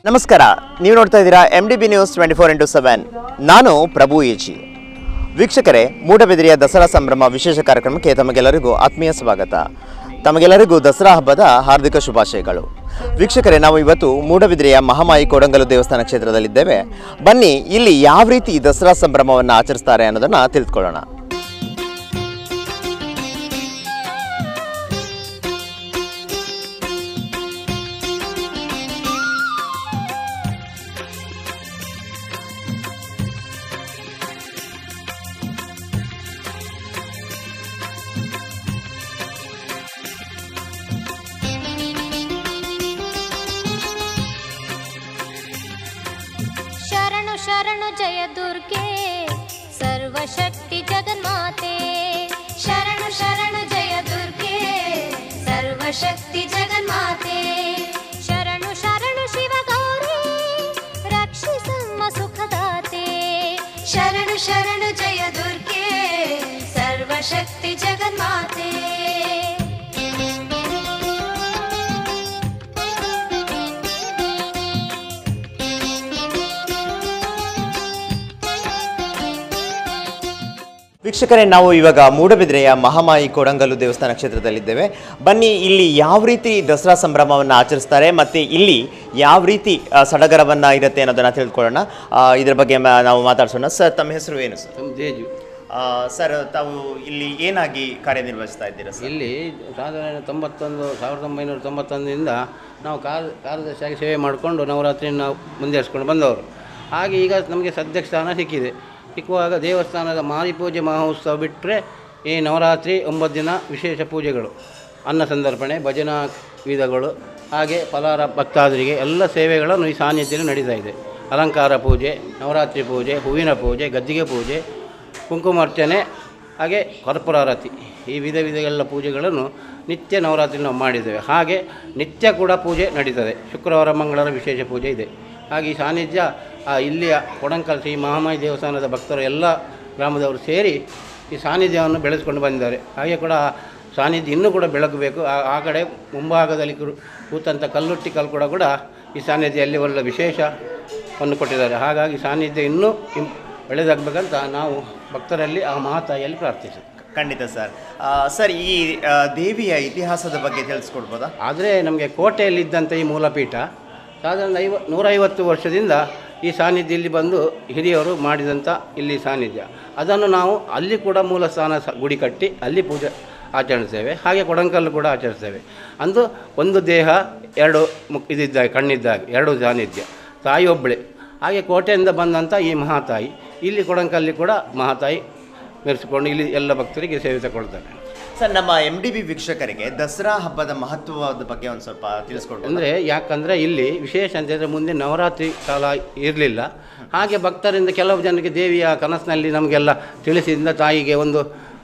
ನಮಸ್ಕಾರ ನೀವು ನೋಡ್ತಾ ಇದ್ದೀರಾ M D B news twenty four into seven ನಾನು ಪ್ರಭು ಈಜಿ ವೀಕ್ಷಕರೇ ಮೂಡಬಿದಿರೆಯ ದಸರಾ ಸಂಭ್ರಮ ವಿಶೇಷ ಕಾರ್ಯಕ್ರಮಕ್ಕೆ ತಮಗೆಲ್ಲರಿಗೂ ಆತ್ಮೀಯ ಸ್ವಾಗತ ತಮಗೆಲ್ಲರಿಗೂ ದಸರಾ ಹಬ್ಬದ ಹಾರ್ದಿಕ ಶುಭಾಶಯಗಳು ವೀಕ್ಷಕರೇ ನಾವು ಇವತ್ತು ಮೂಡಬಿದಿರೆಯ ಮಹಾಮಾಯಿ ಕೊಡಂಗಲು ದೇವಸ್ಥಾನ ಕ್ಷೇತ್ರದಲ್ಲಿದ್ದೇವೆ ಬನ್ನಿ ಇಲ್ಲಿ ಯಾವ ರೀತಿ ಈ ದಸರಾ ಸಂಭ್ರಮವನ್ನು ಆಚರಿಸ್ತಾರೆ ಅನ್ನೋದನ್ನು ತಿಳಿದುಕೊಳ್ಳೋಣ ಶರಣು ಶರಣು ಜಯ ದುರ್ಗೆ ಸರ್ವಶಕ್ತಿ ಜಗನ್ಮಾತೆ ಶರಣು ಶರಣು ಜಯ ದುರ್ಗೆ ಸರ್ವಶಕ್ತಿ ಜಗನ್ಮಾತೆ ಶರಣು ಶರಣು ಶಿವಗೌರಿ ರಕ್ಷಿಸಮ್ಮ ಸುಖದಾತೆ ಶರಣು ಶರಣು ಜಯ ದುರ್ಗೆ ಸರ್ವಶಕ್ತಿ ಜಗನ್ಮಾತೆ ವೀಕ್ಷಕರೇ ನಾವು ಇವಾಗ ಮೂಡಬಿದ್ರೆಯ ಮಹಾಮಾಯಿ ಕೊಡಂಗಲ್ಲು ದೇವಸ್ಥಾನ ಕ್ಷೇತ್ರದಲ್ಲಿದ್ದೇವೆ ಬನ್ನಿ ಇಲ್ಲಿ ಯಾವ ರೀತಿ ದಸರಾ ಸಂಭ್ರಮವನ್ನು ಆಚರಿಸ್ತಾರೆ ಮತ್ತು ಇಲ್ಲಿ ಯಾವ ರೀತಿ ಆ, ಸಡಗರವನ್ನ ಇರುತ್ತೆ ಅನ್ನೋದನ್ನು ತಿಳ್ಕೊಳ್ಳೋಣ ಆ, ಇದ್ರ ಬಗ್ಗೆ ಮ- ನಾವು ಮಾತಾಡ್ಸೋಣ ಸರ್ ತಮ್ಮ ಹೆಸರು ಏನು ಸರ್ ನಮ್ಮ ತೇಜು ಆ, ಸರ್ ತಾವು ಇಲ್ಲಿ ಏನಾಗಿ ಕಾರ್ಯನಿರ್ವಹಿಸ್ತಾ ಇದ್ದೀರಾ ಸರ್ ಇಲ್ಲಿ ಸಾಧಾರಣ ತೊಂಬತ್ತೊಂದು ಸಾವಿರದ ಒಂಬೈನೂರ ತೊಂಬತ್ತೊಂದರಿಂದ ನಾವು ಕಾರ್ ಕಾರ್ಯದರ್ಶಿಯಾಗಿ ಸೇವೆ ಮಾಡಿಕೊಂಡು ನವರಾತ್ರಿಯನ್ನು ನಾವು ಮುಂದುವರಿಸ್ಕೊಂಡು ಬಂದವರು ಹಾಗೆ ಈಗ ನಮಗೆ ಸದ್ಯಕ್ಕೆ ಸ್ಥಾನ ಸಿಕ್ಕಿದೆ ಸಿಕ್ಕುವಾಗ ದೇವಸ್ಥಾನದ ಮಾರಿ ಪೂಜೆ ಮಹೋತ್ಸವ ಬಿಟ್ಟರೆ ಈ ನವರಾತ್ರಿ ಒಂಬತ್ತು ದಿನ ವಿಶೇಷ ಪೂಜೆಗಳು ಅನ್ನ ಸಂದರ್ಪಣೆ ಭಜನಾ ವಿಧಗಳು ಹಾಗೆ ಫಲಾರ ಭಕ್ತಾದರಿಗೆ ಎಲ್ಲ ಸೇವೆಗಳನ್ನು ಈ ಸಾನ್ನಿಧ್ಯದಲ್ಲಿ ನಡೀತಾ ಇದೆ ಅಲಂಕಾರ ಪೂಜೆ ನವರಾತ್ರಿ ಪೂಜೆ ಹೂವಿನ ಪೂಜೆ ಗದ್ದಿಗೆ ಪೂಜೆ ಕುಂಕುಮಾರ್ಚನೆ ಹಾಗೆ ಕರ್ಪೂರಾರತಿ ಈ ವಿಧ ವಿಧಗಳ ಪೂಜೆಗಳನ್ನು ನಿತ್ಯ ನವರಾತ್ರಿ ನಾವು ಮಾಡಿದ್ದೇವೆ ಹಾಗೆ ನಿತ್ಯ ಕೂಡ ಪೂಜೆ ನಡೀತದೆ ಶುಕ್ರವಾರ ಮಂಗಳವಾರ ವಿಶೇಷ ಪೂಜೆ ಇದೆ ಹಾಗೆ ಈ ಸಾನ್ನಿಧ್ಯ ಆ ಇಲ್ಲಿಯ ಕೊಡಂಕಲ್ ಶ್ರೀ ಮಹಾಮಾಯಿ ದೇವಸ್ಥಾನದ ಭಕ್ತರು ಎಲ್ಲ ಗ್ರಾಮದವರು ಸೇರಿ ಈ ಸಾನ್ನಿಧ್ಯವನ್ನು ಬೆಳೆಸ್ಕೊಂಡು ಬಂದಿದ್ದಾರೆ ಹಾಗೆ ಕೂಡ ಆ ಸಾನ್ನಿಧ್ಯ ಇನ್ನೂ ಕೂಡ ಬೆಳಗಬೇಕು ಆ ಆ ಕಡೆ ಮುಂಭಾಗದಲ್ಲಿ ಕುರು- ಕೂತಂಥ ಕಲ್ಲುಟ್ಟಿ ಕಲ್ಲು ಕೂಡ ಕೂಡ ಈ ಸಾನ್ನಿಧ್ಯದಲ್ಲಿ ಒಳ್ಳೆ ವಿಶೇಷವನ್ನು ಕೊಟ್ಟಿದ್ದಾರೆ ಹಾಗಾಗಿ ಸಾನ್ನಿಧ್ಯ ಇನ್ನೂ ಇಂ- ಬೆಳೆದಾಗಬೇಕಂತ ನಾವು ಭಕ್ತರಲ್ಲಿ ಆ ಮಹಾತಾಯಿಯಲ್ಲಿ ಪ್ರಾರ್ಥಿಸುತ್ತೇವೆ ಖಂಡಿತ ಸರ್ ಆ, ಸರ್ ಈ ಆ, ದೇವಿಯ ಇತಿಹಾಸದ ಬಗ್ಗೆ ತಿಳಿಸ್ಕೊಡ್ಬೋದಾ ಆದರೆ ನಮಗೆ ಕೋಟೆಯಲ್ಲಿದ್ದಂಥ ಈ ಮೂಲಪೀಠ ಸಾಧಾರಣ ಐವ ನೂರೈವತ್ತು ವರ್ಷದಿಂದ ಈ ಸಾನ್ನಿಧ್ಯ ಇಲ್ಲಿ ಬಂದು ಹಿರಿಯವರು ಮಾಡಿದಂಥ ಇಲ್ಲಿ ಸಾನ್ನಿಧ್ಯ ಅದನ್ನು ನಾವು ಅಲ್ಲಿ ಕೂಡ ಮೂಲ ಸ್ಥಾನ ಸ ಗುಡಿ ಕಟ್ಟಿ ಅಲ್ಲಿ ಪೂಜೆ ಆಚರಿಸ್ತೇವೆ ಹಾಗೆ ಕೊಡಂಕಲ್ಲು ಕೂಡ ಆಚರಿಸ್ತೇವೆ ಅಂದು ಒಂದು ದೇಹ ಎರಡು ಮುಖ ಇದಿದ್ದಾಗ ಕಣ್ಣಿದ್ದಾಗ ಎರಡು ಸಾನ್ನಿಧ್ಯ ತಾಯಿ ಒಬ್ಬಳೆ ಹಾಗೆ ಕೋಟೆಯಿಂದ ಬಂದಂಥ ಈ ಮಹಾತಾಯಿ ಇಲ್ಲಿ ಕೊಡಂಕಲ್ಲಿ ಕೂಡ ಮಹಾತಾಯಿ ಮೆರೆಸಿಕೊಂಡು ಇಲ್ಲಿ ಎಲ್ಲ ಭಕ್ತರಿಗೆ ಸೇವೆ ತಗೊಳ್ತಾರೆ ಸರ್ ನಮ್ಮ ಎಮ್ ಡಿ ಬಿ ವೀಕ್ಷಕರಿಗೆ ದಸರಾ ಹಬ್ಬದ ಮಹತ್ವದ ಬಗ್ಗೆ ಒಂದು ಸ್ವಲ್ಪ ತಿಳಿಸ್ಕೊಡ್ಬೋದು ಅಂದರೆ ಯಾಕಂದರೆ ಇಲ್ಲಿ ವಿಶೇಷ ಅಂತ ಹೇಳಿದ್ರೆ ಮುಂದೆ ನವರಾತ್ರಿ ಕಾಲ ಇರಲಿಲ್ಲ ಹಾಗೆ ಭಕ್ತರಿಂದ ಕೆಲವು ಜನರಿಗೆ ದೇವಿಯ ಕನಸಿನಲ್ಲಿ ನಮಗೆಲ್ಲ ತಿಳಿಸಿದಿಂದ ತಾಯಿಗೆ ಒಂದು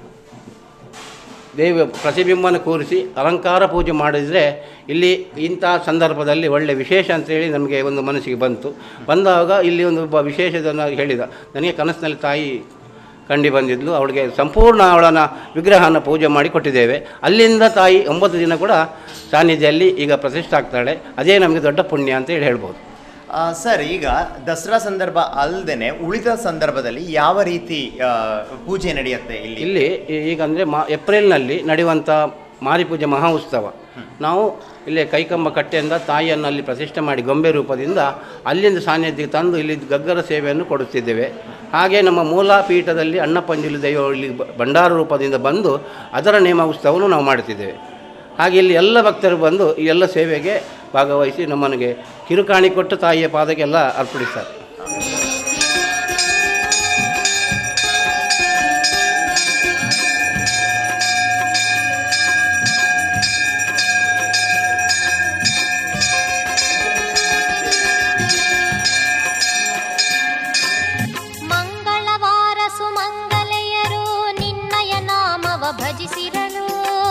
ದೇವಿಯ ಪ್ರತಿಬಿಂಬನ ಕೂರಿಸಿ ಅಲಂಕಾರ ಪೂಜೆ ಮಾಡಿದರೆ ಇಲ್ಲಿ ಇಂಥ ಸಂದರ್ಭದಲ್ಲಿ ಒಳ್ಳೆ ವಿಶೇಷ ಅಂತೇಳಿ ನಮಗೆ ಒಂದು ಮನಸ್ಸಿಗೆ ಬಂತು ಬಂದಾಗ ಇಲ್ಲಿ ಒಂದು ಒಬ್ಬ ವಿಶೇಷದನ್ನು ಹೇಳಿದ ನನಗೆ ಕನಸಿನಲ್ಲಿ ತಾಯಿ ಕಂಡು ಬಂದಿದ್ಲು ಅವಳಿಗೆ ಸಂಪೂರ್ಣ ಅವಳನ್ನ ವಿಗ್ರಹನ ಪೂಜೆ ಮಾಡಿ ಕೊಟ್ಟಿದ್ದೇವೆ ಅಲ್ಲಿಂದ ತಾಯಿ ಒಂಬತ್ತು ದಿನ ಕೂಡ ಸಾನ್ನಿಧ್ಯದಲ್ಲಿ ಈಗ ಪ್ರತಿಷ್ಠೆ ಆಗ್ತಾಳೆ ಅದೇ ನಮಗೆ ದೊಡ್ಡ ಪುಣ್ಯ ಅಂತ ಹೇಳಿ ಹೇಳ್ಬೋದು ಆ, ಸರ್ ಈಗ ದಸರಾ ಸಂದರ್ಭ ಅಲ್ಲದೆ ಉಳಿದ ಸಂದರ್ಭದಲ್ಲಿ ಯಾವ ರೀತಿ ಆ, ಪೂಜೆ ನಡೆಯುತ್ತೆ ಇಲ್ಲಿ ಇಲ್ಲಿ ಈ- ಈಗ ಅಂದರೆ ಮಾ ಏಪ್ರಿಲ್ನಲ್ಲಿ ನಡೆಯುವಂಥ ಮಾರಿಪೂಜೆ ಮಹಾ ಉತ್ಸವ ನಾವು ಇಲ್ಲಿ ಕೈಕಂಬ ಕಟ್ಟೆಯಿಂದ ತಾಯಿಯನ್ನು ಅಲ್ಲಿ ಪ್ರತಿಷ್ಠೆ ಮಾಡಿ ಗೊಂಬೆ ರೂಪದಿಂದ ಅಲ್ಲಿಂದ ಸಾನ್ನಿಧ್ಯಕ್ಕೆ ತಂದು ಇಲ್ಲಿ ಗಗ್ಗರ ಸೇವೆಯನ್ನು ಕೊಡುತ್ತಿದ್ದೇವೆ ಹಾಗೆ ನಮ್ಮ ಮೂಲ ಪೀಠದಲ್ಲಿ ಅಣ್ಣಪಂಜುಲಿ ದೈವ ಇಲ್ಲಿ ಬ- ಭಂಡಾರ ರೂಪದಿಂದ ಬಂದು ಅದರ ನೇಮ ಉತ್ಸವವನ್ನು ನಾವು ಮಾಡುತ್ತಿದ್ದೇವೆ ಹಾಗೆ ಇಲ್ಲಿ ಎಲ್ಲ ಭಕ್ತರು ಬಂದು ಈ ಎಲ್ಲ ಸೇವೆಗೆ ಭಾಗವಹಿಸಿ ನಮ್ಮನಿಗೆ ಕಿರುಕಾಣಿ ಕೊಟ್ಟು ತಾಯಿಯ ಪಾದಕ್ಕೆಲ್ಲ ಅರ್ಪಡಿಸ್ತಾರೆ ಮಂಗಳವಾರ ಸುಮಂಗಲೆಯರು ನಿನ್ನಯ ನಾಮವ ಭಜಿಸಿರಲು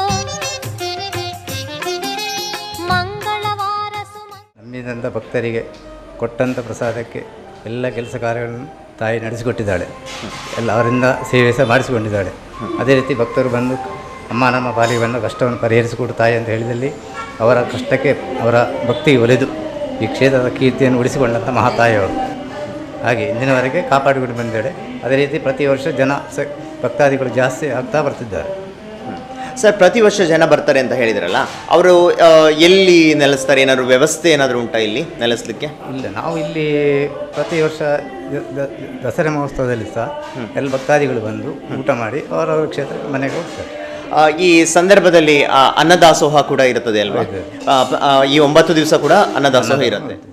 ಮಂಗಳವಾರ ಸುಮಂಗ ನಂಬಿದಂಥ ಭಕ್ತರಿಗೆ ಕೊಟ್ಟಂಥ ಪ್ರಸಾದಕ್ಕೆ ಎಲ್ಲ ಕೆಲಸ ಕಾರ್ಯಗಳನ್ನು ತಾಯಿ ನಡೆಸಿಕೊಟ್ಟಿದ್ದಾಳೆ ಎಲ್ಲ ಅವರಿಂದ ಸೇವೆ ಸಹ ಮಾಡಿಸಿಕೊಂಡಿದ್ದಾಳೆ ಅದೇ ರೀತಿ ಭಕ್ತರು ಬಂದು ಅಮ್ಮ ನಮ್ಮ ಪಾಲಿಗೆ ಬಂದ ಕಷ್ಟವನ್ನು ಪರಿಹರಿಸಿಕೊಡು ತಾಯಿ ಅಂತ ಹೇಳಿದಲ್ಲಿ ಅವರ ಕಷ್ಟಕ್ಕೆ ಅವರ ಭಕ್ತಿಗೆ ಒಲಿದು ಈ ಕ್ಷೇತ್ರದ ಕೀರ್ತಿಯನ್ನು ಉಳಿಸಿಕೊಂಡಂಥ ಮಹಾತಾಯಿಯವರು ಹಾಗೆ ಇಂದಿನವರೆಗೆ ಕಾಪಾಡಿಕೊಂಡು ಬಂದಿದ್ದಾರೆ ಅದೇ ರೀತಿ ಪ್ರತಿ ವರ್ಷ ಜನ ಸ ಭಕ್ತಾದಿಗಳು ಜಾಸ್ತಿ ಆಗ್ತಾ ಬರ್ತಿದ್ದಾರೆ ಸರ್ ಪ್ರತಿ ವರ್ಷ ಜನ ಬರ್ತಾರೆ ಅಂತ ಹೇಳಿದ್ರಲ್ಲ ಅವರು ಆ, ಎಲ್ಲಿ ನೆಲೆಸ್ತಾರೆ ಏನಾದ್ರು ವ್ಯವಸ್ಥೆ ಏನಾದರೂ ಉಂಟಾ ಇಲ್ಲಿ ನೆಲೆಸಲಿಕ್ಕೆ ಇಲ್ಲ ನಾವು ಇಲ್ಲಿ ಪ್ರತಿ ವರ್ಷ ದ- ದ- ದಸರಾ ಮಹೋತ್ಸವದಲ್ಲಿ ಸಹ ಎಲ್ಲ ಭಕ್ತಾದಿಗಳು ಬಂದು ಊಟ ಮಾಡಿ ಅವರವರ ಕ್ಷೇತ್ರ ಮನೆಗೆ ಹೋಗ್ತಾರೆ ಆ, ಈ ಸಂದರ್ಭದಲ್ಲಿ ಆ, ಅನ್ನದಾಸೋಹ ಕೂಡ ಇರುತ್ತದೆ ಅಲ್ವಾ ಇದೆ. ಆ, ಪ- ಆ, ಈ ಒಂಬತ್ತು ದಿವಸ ಕೂಡ ಅನ್ನದಾಸೋಹ ಇರುತ್ತೆ